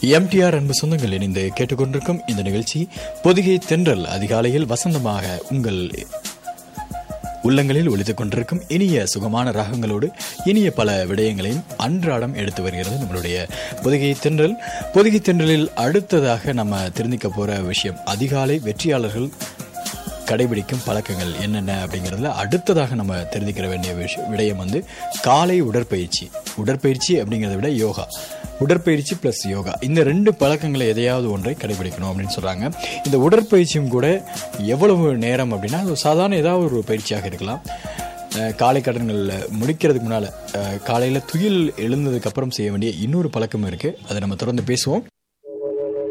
MTR அன்பு சொந்தங்கள் இணைந்து கேட்டுக்கொண்டிருக்கும் இந்த நிகழ்ச்சி பொதிகை தென்றல் அதிகாலையில் வசந்தமாக உங்கள் உள்ளங்களில் ஒழித்துக் கொண்டிருக்கும் இனிய சுகமான ராகங்களோடு இனிய பல விடயங்களையும் அன்றாடம் எடுத்து வருகிறது நம்மளுடைய பொதிகை தென்றல் பொதிகை தென்றலில் அடுத்ததாக நம்ம தெரிஞ்சுக்க போற விஷயம் அதிகாலை வெற்றியாளர்கள் கடைபிடிக்கும் பழக்கங்கள் என்னென்ன அப்படிங்கிறதுல அடுத்ததாக நம்ம தெரிஞ்சுக்கிற வேண்டிய விஷயம் விடயம் வந்து காலை உடற்பயிற்சி உடற்பயிற்சி அப்படிங்கிறத விட யோகா உடற்பயிற்சி ப்ளஸ் யோகா இந்த ரெண்டு பழக்கங்களை எதையாவது ஒன்றை கடைபிடிக்கணும் அப்படின்னு சொல்கிறாங்க இந்த உடற்பயிற்சியும் கூட எவ்வளவு நேரம் அப்படின்னா அது சாதாரண ஏதாவது ஒரு பயிற்சியாக இருக்கலாம் அஹ் காலை கடன்களில் முடிக்கிறதுக்கு முன்னால் காலையில் துயில் எழுந்ததுக்கு அப்புறம் செய்ய வேண்டிய இன்னொரு பழக்கம் இருக்குது அதை நம்ம தொடர்ந்து பேசுவோம்